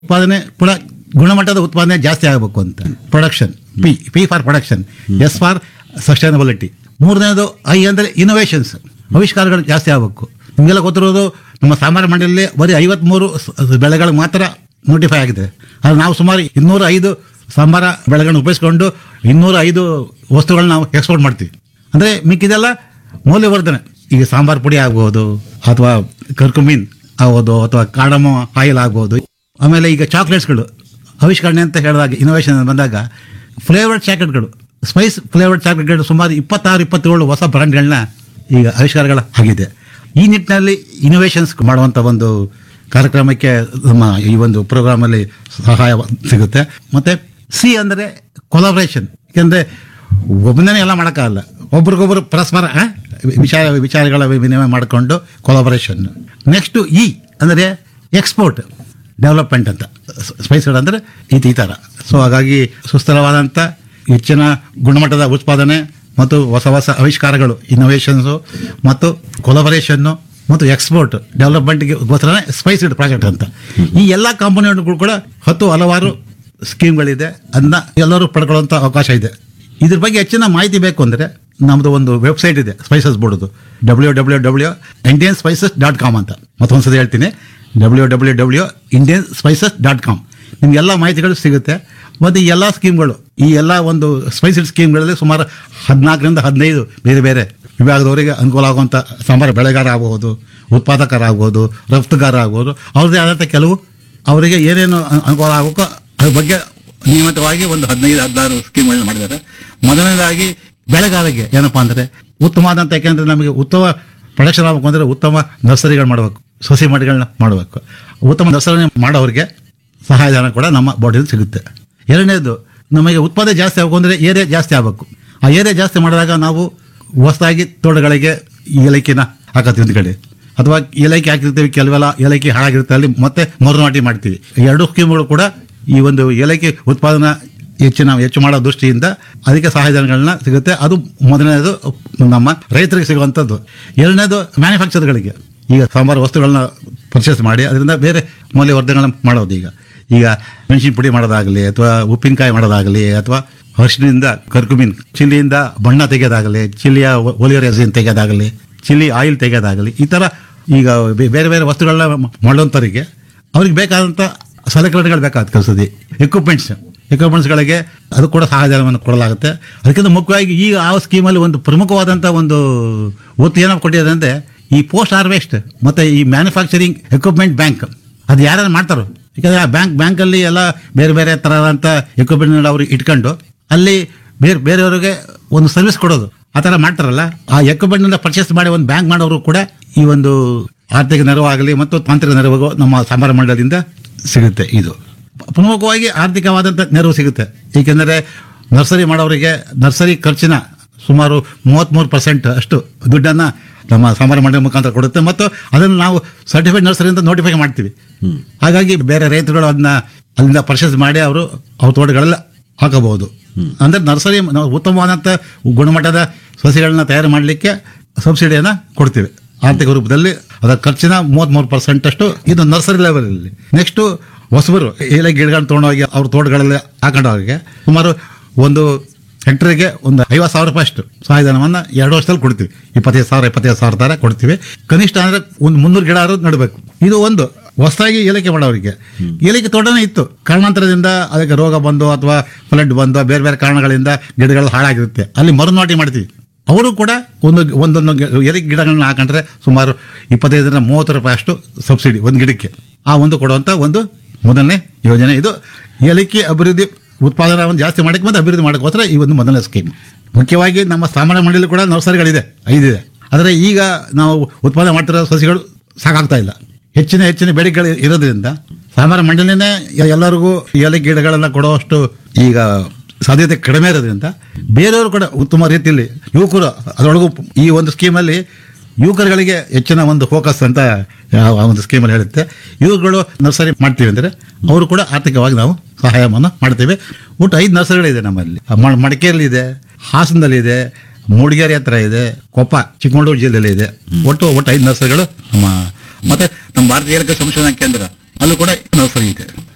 ಉತ್ಪಾದನೆ ಕೂಡ ಗುಣಮಟ್ಟದ ಉತ್ಪಾದನೆ ಜಾಸ್ತಿ ಆಗಬೇಕು ಅಂತ production P P for production S for sustainability ಮೂರನೇದು ಐ ಅಂದರೆ ಇನೋವೇಷನ್ಸ್ ಆವಿಷ್ಕಾರಗಳು ಜಾಸ್ತಿ ಆಗಬೇಕು ನಿಮಗೆಲ್ಲ ಗೊತ್ತಿರೋದು ನಮ್ಮ ಸಾಂಬಾರು ಮಂಡಳಿಯಲ್ಲಿ ಬರೀ ಐವತ್ಮೂರು ಬೆಳೆಗಳು ಮಾತ್ರ ನೋಟಿಫೈ ಆಗಿದೆ ಆದರೆ ನಾವು ಸುಮಾರು ಇನ್ನೂರ ಐದು ಸಾಂಬಾರ ಬೆಳೆಗಳನ್ನು ಉಪಯೋಗಿಸ್ಕೊಂಡು ಇನ್ನೂರ ಐದು ವಸ್ತುಗಳನ್ನ ನಾವು ಎಕ್ಸ್ಪೋರ್ಟ್ ಮಾಡ್ತೀವಿ ಅಂದರೆ ಮಿಕ್ಕಿದೆಲ್ಲ ಮೌಲ್ಯವರ್ಧನೆ ಈಗ ಸಾಂಬಾರ್ ಪುಡಿ ಆಗ್ಬೋದು ಅಥವಾ ಕರ್ಕುಮೀನ್ ಆಗ್ಬೋದು ಅಥವಾ ಕಾಡಮೋ ಆಯಿಲ್ ಆಗ್ಬೋದು ಆಮೇಲೆ ಈಗ ಚಾಕ್ಲೇಟ್ಸ್ಗಳು ಆವಿಷ್ಕರಣೆ ಅಂತ ಹೇಳಿದಾಗ ಇನೋವೇಷನ್ ಬಂದಾಗ ಫ್ಲೇವರ್ಡ್ ಚಾಕ್ಲೇಟ್ಗಳು ಸ್ಪೈಸ್ ಫ್ಲೇವರ್ಡ್ ಚಾಕ್ಲೇಟ್ಗಳು ಸುಮಾರು ಇಪ್ಪತ್ತಾರು ಇಪ್ಪತ್ತೇಳು ಹೊಸ ಬ್ರ್ಯಾಂಡ್ಗಳನ್ನ ಈಗ ಆವಿಷ್ಕಾರಗಳ ಆಗಿದೆ ಈ ನಿಟ್ಟಿನಲ್ಲಿ ಇನೋವೇಷನ್ಸ್ ಮಾಡುವಂಥ ಒಂದು ಕಾರ್ಯಕ್ರಮಕ್ಕೆ ನಮ್ಮ ಈ ಒಂದು ಪ್ರೋಗ್ರಾಮಲ್ಲಿ ಸಹಾಯ ಸಿಗುತ್ತೆ ಮತ್ತು ಸಿ ಅಂದರೆ ಕೊಲಾಬ್ರೇಷನ್ ಯಾಕೆಂದರೆ ಒಬ್ಬನೇ ಎಲ್ಲ ಮಾಡೋಕ್ಕಾಗಲ್ಲ ಒಬ್ರಿಗೊಬ್ರು ಪರಸ್ಪರ ಆ, ವಿಚಾರ ವಿಚಾರಗಳ ವಿನಿಮಯ ಮಾಡಿಕೊಂಡು ಕೊಲಾಬರೇಷನ್ ನೆಕ್ಸ್ಟು ಇ ಅಂದರೆ ಎಕ್ಸ್ಪೋರ್ಟ್ ಡೆವಲಪ್ಮೆಂಟ್ ಅಂತ ಸ್ಪೈಸ್ಗಳು ಅಂದರೆ ಇದು ಈ ಥರ ಸೊ ಹಾಗಾಗಿ ಸುಸ್ಥಿರವಾದಂಥ ಹೆಚ್ಚಿನ ಗುಣಮಟ್ಟದ ಉತ್ಪಾದನೆ ಮತ್ತು ಹೊಸ ಹೊಸ ಆವಿಷ್ಕಾರಗಳು ಇನ್ನೋವೇಷನ್ಸು ಮತ್ತು ಕೊಲಾಬರೇಷನ್ನು ಮತ್ತು ಎಕ್ಸ್ಪೋರ್ಟ್ ಡೆವಲಪ್ಮೆಂಟ್ಗೆ ಗೋಸ್ಕರನೇ ಸ್ಪೈಸ್ಡ್ ಪ್ರಾಜೆಕ್ಟ್ ಅಂತ ಈ ಎಲ್ಲ ಕಾಂಪೋನೆಂಟ್ಗಳು ಕೂಡ ಹತ್ತು ಹಲವಾರು ಸ್ಕೀಮ್ಗಳಿದೆ ಅದನ್ನ ಎಲ್ಲರೂ ಪಡ್ಕೊಳ್ಳುವಂಥ ಅವಕಾಶ ಇದೆ ಇದ್ರ ಬಗ್ಗೆ ಹೆಚ್ಚಿನ ಮಾಹಿತಿ ಬೇಕು ಅಂದರೆ ನಮ್ಮದು ಒಂದು ವೆಬ್ಸೈಟ್ ಇದೆ ಸ್ಪೈಸಸ್ ಬೋರ್ಡ್ದು W W W Indian spices dot com ಅಂತ ಮತ್ತೊಂದು ಸತಿ ಹೇಳ್ತೀನಿ W W W Indian spices dot com ನಿಮಗೆಲ್ಲ ಮಾಹಿತಿಗಳು ಸಿಗುತ್ತೆ ಮತ್ತು ಈ ಎಲ್ಲ ಸ್ಕೀಮ್ಗಳು ಈ ಎಲ್ಲ ಒಂದು ಸ್ಪೈಸಸ್ ಸ್ಕೀಮ್ಗಳಲ್ಲಿ ಸುಮಾರು ಹದಿನಾಲ್ಕರಿಂದ ಹದಿನೈದು ಬೇರೆ ಬೇರೆ ವಿಭಾಗದವರಿಗೆ ಅನುಕೂಲ ಆಗುವಂಥ ಸಾಂಬಾರು ಬೆಳೆಗಾರ ಆಗ್ಬೋದು ಉತ್ಪಾದಕರ ಆಗ್ಬೋದು ರಫ್ತುಗಾರ ಆಗ್ಬೋದು ಅವ್ರದ್ದೇ ಆದಂಥ ಕೆಲವು ಅವರಿಗೆ ಏನೇನು ಅನ್- ಅನುಕೂಲ ಆಗಬೇಕೋ ಅದ್ರ ಬಗ್ಗೆ ನಿಯಮಿತವಾಗಿ ಒಂದು ಹದಿನೈದು ಹದಿನಾರು ಸ್ಕೀಮ್ಗಳನ್ನ ಮಾಡಿದ್ದಾರೆ ಮೊದಲನೇದಾಗಿ ಬೆಳೆಗಾರರಿಗೆ ಏನಪ್ಪಾ ಅಂದರೆ ಉತ್ತಮವಾದಂಥ ಯಾಕೆಂದರೆ ನಮಗೆ ಉತ್ತಮ ಪ್ರೊಡಕ್ಷನ್ ಆಗಬೇಕು ಅಂದರೆ ಉತ್ತಮ ನರ್ಸರಿಗಳು ಮಾಡಬೇಕು ಸಸಿ ಮಡಿಗಳನ್ನ ಮಾಡಬೇಕು ಉತ್ತಮ ನರ್ಸರಿ ಮಾಡೋರಿಗೆ ಸಹಾಯಧನ ಕೂಡ ನಮ್ಮ ಬಾಡಿಯಲ್ಲಿ ಸಿಗುತ್ತೆ ಎರಡನೇದು ನಮಗೆ ಉತ್ಪಾದನೆ ಜಾಸ್ತಿ ಆಗಬೇಕು ಅಂದರೆ ಏರಿಯಾ ಜಾಸ್ತಿ ಆಗಬೇಕು ಆ ಏರಿಯಾ ಜಾಸ್ತಿ ಮಾಡಿದಾಗ ನಾವು ಹೊಸದಾಗಿ ತೋಟಗಳಿಗೆ ಏಲಕ್ಕಿನ ಹಾಕತ್ತೀವಿ ಒಂದು ಕಡೆ ಅಥವಾ ಏಲಕ್ಕಿ ಹಾಕಿರ್ತೀವಿ ಕೆಲವೆಲ್ಲ ಏಲಕ್ಕಿ ಹಾಳಾಗಿರುತ್ತೆ ಅಲ್ಲಿ ಮತ್ತೆ ಮರುನಾಟಿ ಮಾಡ್ತೀವಿ ಈ ಎರಡು ಸ್ಕೀಮ್ಗಳು ಕೂಡ ಈ ಒಂದು ಏಲಕ್ಕಿ ಉತ್ಪಾದನಾ ಹೆಚ್ಚಿನ ಹೆಚ್ಚು ಮಾಡೋ ದೃಷ್ಟಿಯಿಂದ ಅದಕ್ಕೆ ಸಹಾಯಧನಗಳನ್ನ ಸಿಗುತ್ತೆ ಅದು ಮೊದಲನೇದು ನಮ್ಮ ರೈತರಿಗೆ ಸಿಗುವಂಥದ್ದು ಎರಡನೇದು ಮ್ಯಾನುಫ್ಯಾಕ್ಚರ್ಗಳಿಗೆ ಈಗ ಸಾಂಬಾರು ವಸ್ತುಗಳನ್ನ ಪರ್ಚೇಸ್ ಮಾಡಿ ಅದರಿಂದ ಬೇರೆ ಮೌಲ್ಯವರ್ಧನೆಗಳನ್ನ ಮಾಡೋದು ಈಗ ಈಗ ಮೆಣಸಿನ ಪುಡಿ ಮಾಡೋದಾಗಲಿ ಅಥವಾ ಉಪ್ಪಿನಕಾಯಿ ಮಾಡೋದಾಗಲಿ ಅಥವಾ ಅರಿಶಿನಿಂದ ಕರ್ಕುಮಿನ್ ಚಿಲ್ಲಿಯಿಂದ ಬಣ್ಣ ತೆಗೆಯೋದಾಗಲಿ ಚಿಲ್ಲಿಯ ಒಲಿಯೋ ರೆಸಿನ್ ತೆಗೆಯೋದಾಗಲಿ ಚಿಲ್ಲಿ ಆಯಿಲ್ ತೆಗೆಯೋದಾಗಲಿ ಈ ಥರ ಈಗ ಬೇ- ಬೇರೆ ಬೇರೆ ವಸ್ತುಗಳನ್ನ ಮಾಡುವಂಥವರಿಗೆ ಅವ್ರಿಗೆ ಬೇಕಾದಂಥ ಸಲಕರಣೆಗಳು ಬೇಕಾಗುತ್ತೆ ಕೆಲಸದಿ ಎಕ್ವಿಪ್ಮೆಂಟ್ಸ್ ಎಕ್ವಿಪ್ಮೆಂಟ್ಸ್ಗಳಿಗೆ ಅದು ಕೂಡ ಸಹಾಯಧನವನ್ನು ಕೊಡಲಾಗುತ್ತೆ ಅದಕ್ಕಿಂತ ಮುಖ್ಯವಾಗಿ ಈಗ ಆ ಸ್ಕೀಮಲ್ಲಿ ಒಂದು ಪ್ರಮುಖವಾದಂಥ ಒಂದು ಒತ್ತು ಏನಪ್ಪ ಕೊಟ್ಟಿದೆ ಅಂದರೆ ಈ ಪೋಸ್ಟ್ ಹಾರ್ವೆಸ್ಟ್ ಮತ್ತು ಈ ಮ್ಯಾನುಫ್ಯಾಕ್ಚರಿಂಗ್ ಎಕ್ವಿಪ್ಮೆಂಟ್ ಬ್ಯಾಂಕ್ ಅದು ಯಾರ್ಯಾರು ಮಾಡ್ತಾರೋ ಯಾಕಂದರೆ ಆ ಬ್ಯಾಂಕ್ ಬ್ಯಾಂಕಲ್ಲಿ ಎಲ್ಲ ಬೇರೆ ಬೇರೆ ಥರದಂಥ ಎಕ್ವಿಪ್ಮೆಂಟ್ ಅವ್ರಿಗೆ ಇಟ್ಕೊಂಡು ಅಲ್ಲಿ ಬೇರೆ ಬೇರೆಯವರಿಗೆ ಒಂದು ಸರ್ವಿಸ್ ಕೊಡೋದು ಆ ಥರ ಮಾಡ್ತಾರಲ್ಲ ಆ ಎಕ್ವಿಪ್ಮೆಂಟ್ನ ಪರ್ಚೇಸ್ ಮಾಡಿ ಒಂದು ಬ್ಯಾಂಕ್ ಮಾಡೋರು ಕೂಡ ಈ ಒಂದು ಆರ್ಥಿಕ ನೆರವಾಗಲಿ ಮತ್ತು ತಾಂತ್ರಿಕ ನೆರವು ನಮ್ಮ ಸಾಂಬಾರ ಮಂಡಲದಿಂದ ಸಿಗುತ್ತೆ ಇದು ಪ್ರಮುಖವಾಗಿ ಆರ್ಥಿಕವಾದಂಥ ನೆರವು ಸಿಗುತ್ತೆ ಏಕೆಂದರೆ ನರ್ಸರಿ ಮಾಡೋರಿಗೆ ನರ್ಸರಿ ಖರ್ಚಿನ ಸುಮಾರು ಮೂವತ್ತ್ಮೂರು ಪರ್ಸೆಂಟ್ ಅಷ್ಟು ದುಡ್ಡನ್ನು ನಮ್ಮ ಸಾಂಬಾರ ಮಂಡಳಿ ಮುಖಾಂತರ ಕೊಡುತ್ತೆ ಮತ್ತು ಅದನ್ನು ನಾವು ಸರ್ಟಿಫೈಡ್ ನರ್ಸರಿ ಅಂತ ನೋಟಿಫೈ ಮಾಡ್ತೀವಿ ಹಾಗಾಗಿ ಬೇರೆ ರೈತರುಗಳು ಅದನ್ನ ಅಲ್ಲಿಂದ ಪರ್ಚೇಸ್ ಮಾಡಿ ಅವರು ಅವ್ರ ತೋಟಗಳಲ್ಲಿ ಹಾಕಬಹುದು ಅಂದರೆ ನರ್ಸರಿ ನಾವು ಉತ್ತಮವಾದಂಥ ಗುಣಮಟ್ಟದ ಸಸಿಗಳನ್ನ ತಯಾರು ಮಾಡಲಿಕ್ಕೆ ಸಬ್ಸಿಡಿಯನ್ನು ಕೊಡ್ತೀವಿ ಆರ್ಥಿಕ ರೂಪದಲ್ಲಿ ಅದರ ಖರ್ಚಿನ ಮೂವತ್ತ್ಮೂರು ಪರ್ಸೆಂಟ್ ಅಷ್ಟು ಇದು ನರ್ಸರಿ ಲೆವೆಲಲ್ಲಿ ನೆಕ್ಸ್ಟು ಹೊಸಬರು ಏಲೆ ಗಿಡಗಳನ್ನ ತೊಗೊಂಡೋಗಿ ಅವ್ರ ತೋಟಗಳಲ್ಲಿ ಹಾಕೊಂಡವ್ರಿಗೆ ಸುಮಾರು ಒಂದು ಹೆಕ್ಟರ್ಗೆ ಒಂದು ಐವತ್ತು ಸಾವಿರ ರೂಪಾಯಿ ಅಷ್ಟು ಸಹಾಯಧನವನ್ನು ಎರಡು ವರ್ಷದಲ್ಲಿ ಕೊಡ್ತೀವಿ ಇಪ್ಪತ್ತೈದು ಸಾವಿರ ಇಪ್ಪತ್ತೈದು ಸಾವಿರ ಥರ ಕೊಡ್ತೀವಿ ಕನಿಷ್ಠ ಅಂದರೆ ಒಂದು ಮುನ್ನೂರು ಗಿಡ ಆದ್ರೂ ನಡಬೇಕು ಇದು ಒಂದು ಹೊಸದಾಗಿ ಏಲಕ್ಕಿ ಮಾಡೋರಿಗೆ ಏಲಕ್ಕಿ ತೋಟನೇ ಇತ್ತು ಕಾರಣಾಂತರದಿಂದ ಅದಕ್ಕೆ ರೋಗ ಬಂದು ಅಥವಾ ಫ್ಲಡ್ ಬಂದು ಬೇರೆ ಬೇರೆ ಕಾರಣಗಳಿಂದ ಗಿಡಗಳು ಹಾಳಾಗಿರುತ್ತೆ ಅಲ್ಲಿ ಮರುನಾಟಿ ಮಾಡ್ತೀವಿ ಅವರು ಕೂಡ ಒಂದು ಒಂದೊಂದು ಗಿ- ಏಲಕ್ಕಿ ಗಿಡಗಳನ್ನ ಹಾಕೊಂಡ್ರೆ ಸುಮಾರು ಇಪ್ಪತ್ತೈದರಿಂದ ಮೂವತ್ತು ರೂಪಾಯಿ ಅಷ್ಟು ಸಬ್ಸಿಡಿ ಒಂದು ಗಿಡಕ್ಕೆ ಆ ಒಂದು ಕೊಡುವಂಥ ಒಂದು ಮೊದಲನೇ ಯೋಜನೆ ಇದು ಏಲಕ್ಕಿ ಅಭಿವೃದ್ಧಿ ಉತ್ಪಾದನವನ್ನು ಜಾಸ್ತಿ ಮಾಡಕ್ಕೆ ಮತ್ತು ಅಭಿವೃದ್ಧಿ ಮಾಡೋಕ್ಕೋಸ್ಕರ ಈ ಒಂದು ಮೊದಲನೇ ಸ್ಕೀಮ್ ಮುಖ್ಯವಾಗಿ ನಮ್ಮ ಸಾಮಾನ್ಯ ಮಂಡಳಿ ಕೂಡ ನರ್ಸರಿಗಳಿದೆ ಐದಿದೆ ಆದರೆ ಈಗ ನಾವು ಉತ್ಪಾದನೆ ಮಾಡ್ತಿರೋ ಸಸಿಗಳು ಸಾಕಾಗ್ತಾ ಇಲ್ಲ ಹೆಚ್ಚಿನ ಹೆಚ್ಚಿನ ಬೇಡಿಕೆಗಳು ಇರೋದ್ರಿಂದ ಸಾಮಾನ್ಯ ಮಂಡಳಿನೇ ಎಲ್ಲರಿಗೂ ಏಲಕ್ಕಿ ಗಿಡಗಳನ್ನು ಕೊಡುವಷ್ಟು ಈಗ ಸಾಧ್ಯತೆ ಕಡಿಮೆ ಇರೋದ್ರಿಂದ ಬೇರೆಯವರು ಕೂಡ ಉತ್ತಮ ರೀತಿಯಲ್ಲಿ ಯುವಕರು ಅದರೊಳಗೂ ಈ ಒಂದು ಸ್ಕೀಮಲ್ಲಿ ಯುವಕರುಗಳಿಗೆ ಹೆಚ್ಚಿನ ಒಂದು ಫೋಕಸ್ ಅಂತ ಯಾವ ಒಂದು ಸ್ಕೀಮಲ್ಲಿ ಹೇಳುತ್ತೆ ಯುವಕರುಗಳು ನರ್ಸರಿ ಮಾಡ್ತೀವಿ ಅಂದರೆ ಅವರು ಕೂಡ ಆರ್ಥಿಕವಾಗಿ ನಾವು ಸಹಾಯವನ್ನು ಮಾಡ್ತೇವೆ ಒಟ್ಟು ಐದು ನರ್ಸರಿಗಳಿದೆ ನಮ್ಮಲ್ಲಿ ಮ- ಮಡಿಕೇರಿಲಿದೆ ಹಾಸನದಲ್ಲಿದೆ ಮೂಡಿಗೆರೆ ಹತ್ರ ಇದೆ ಕೊಪ್ಪ ಚಿಕ್ಕಮಗಳೂರು ಜಿಲ್ಲೆಯಲ್ಲಿ ಇದೆ ಒಟ್ಟು ಒಟ್ಟು ಐದು ನರ್ಸರಿಗಳು ನಮ್ಮ ಮತ್ತೆ ನಮ್ಮ ಭಾರತೀಯ ಏಲಕ್ಕಿ ಸಂಶೋಧನಾ ಕೇಂದ್ರ ಅಲ್ಲೂ ಕೂಡ ನರ್ಸರಿ ಇದೆ